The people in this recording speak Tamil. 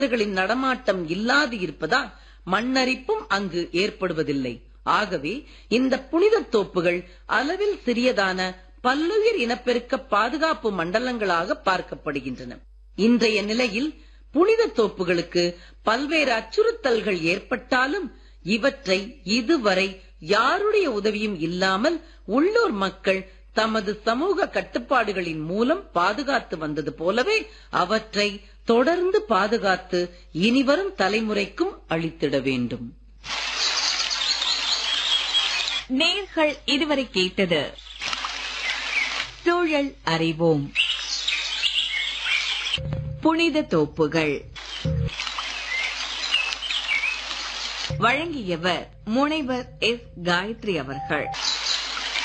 மனிதர்களின் நடமாட்டம் இல்லாது இருப்பதால் மண்ணரிப்பும் அங்கு ஏற்படுவதில்லை ஆகவே இந்த புனித தோப்புகள் அளவில் சிறியதான பல்லுயிர் இனப்பெருக்க பாதுகாப்பு மண்டலங்களாக பார்க்கப்படுகின்றன இன்றைய நிலையில் புனித தோப்புகளுக்கு பல்வேறு அச்சுறுத்தல்கள் ஏற்பட்டாலும் இவற்றை இதுவரை யாருடைய உதவியும் இல்லாமல் உள்ளூர் மக்கள் தமது சமூக கட்டுப்பாடுகளின் மூலம் பாதுகாத்து வந்தது போலவே அவற்றை தொடர்ந்து பாதுகாத்து இனிவரும் தலைமுறைக்கும் அளித்திட வேண்டும் நேர்கள் இதுவரை கேட்டது சூழல் அறிவோம் புனித தோப்புகள் வழங்கியவர் முனைவர் எஸ் காயத்ரி அவர்கள்